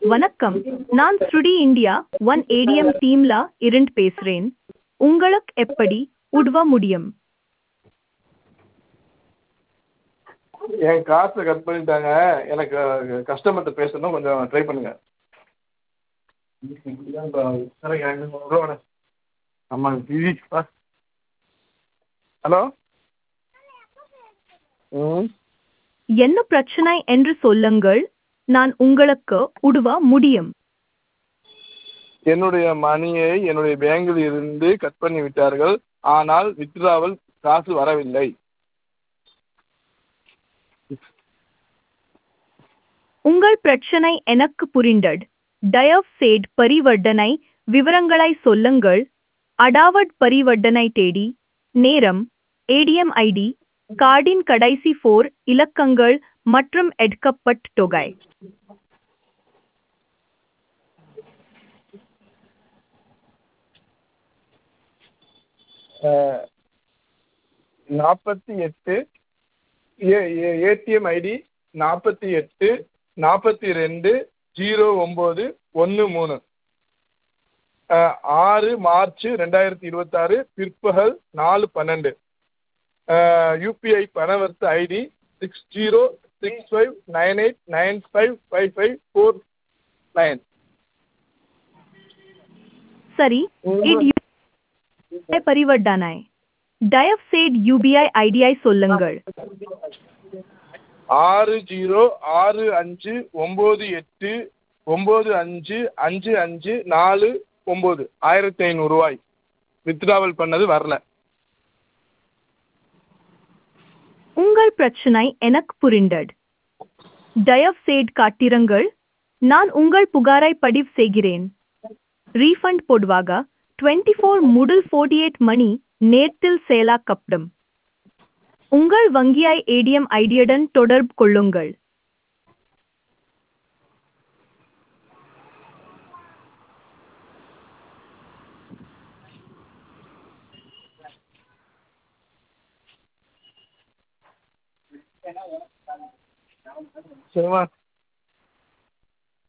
வணக்கம் நான் ஸ்ருடி இந்தியா ஒன் ஏடிஎம் டீம்ல இருந்து பேசுறேன் உங்களுக்கு எப்படி உதவ முடியும் என் காசை கட் பண்ணிட்டாங்க எனக்கு கஸ்டமர்கிட்ட பேசணும் கொஞ்சம் ட்ரை பண்ணுங்கள் சார் ஐநூறுரூவா ஆமாங்க பிவி ஹலோ ம் என்ன பிரச்சனை என்று சொல்லுங்கள் நான் உங்களுக்கு உதவ முடியும் என்னுடைய மணியை என்னுடைய பேங்கில் இருந்து கட் பண்ணி விட்டார்கள் ஆனால் வித்ட்ராவல் காசு வரவில்லை உங்கள் பிரச்சனை எனக்கு புரிந்தது தயவு செய்து பரிவர்த்தனை விவரங்களை சொல்லுங்கள் அடாவட் பரிவர்த்தனை தேடி நேரம் ஏடிஎம் ஐடி கார்டின் கடைசி ஃபோர் இலக்கங்கள் மற்றும் எடுக்கப்பட்ட தொகை நாற்பத்தி எட்டு ஏ ஏடிஎம் ஐடி நாற்பத்தி எட்டு நாற்பத்தி ரெண்டு ஜீரோ ஒம்பது ஒன்று மூணு ஆறு மார்ச் ரெண்டாயிரத்தி இருபத்தாறு பிற்பகல் நாலு பன்னெண்டு யூபிஐ பணவர்த்த ID six zero six five nine eight nine five five five four nine சரி இது UPI பரிவர்த்தனை தயவு செய்து யூபிஐ ஐடியை சொல்லுங்கள் ஆறு ஜீரோ ஆறு அஞ்சு ஒம்பது எட்டு ஒம்பது அஞ்சு அஞ்சு அஞ்சு நாலு ஒம்பது ஆயிரத்தி ஐநூறுரூவாய் வித்ட்ராவல் பண்ணது வரல உங்கள் பிரச்சனை எனக்கு புரிந்தது தயவு செய்து காட்டிருங்கள் நான் உங்கள் புகாரை பதிவு செய்கிறேன் ரீஃபண்ட் பொதுவாக டுவெண்ட்டி ஃபோர் முதல் ஃபோர்ட்டி எயிட் மணி நேரத்தில் செயலாக்கப்படும் உங்கள் வங்கியை ஏடிஎம் ஐடியுடன் தொடர்பு கொள்ளுங்கள் சரிம்மா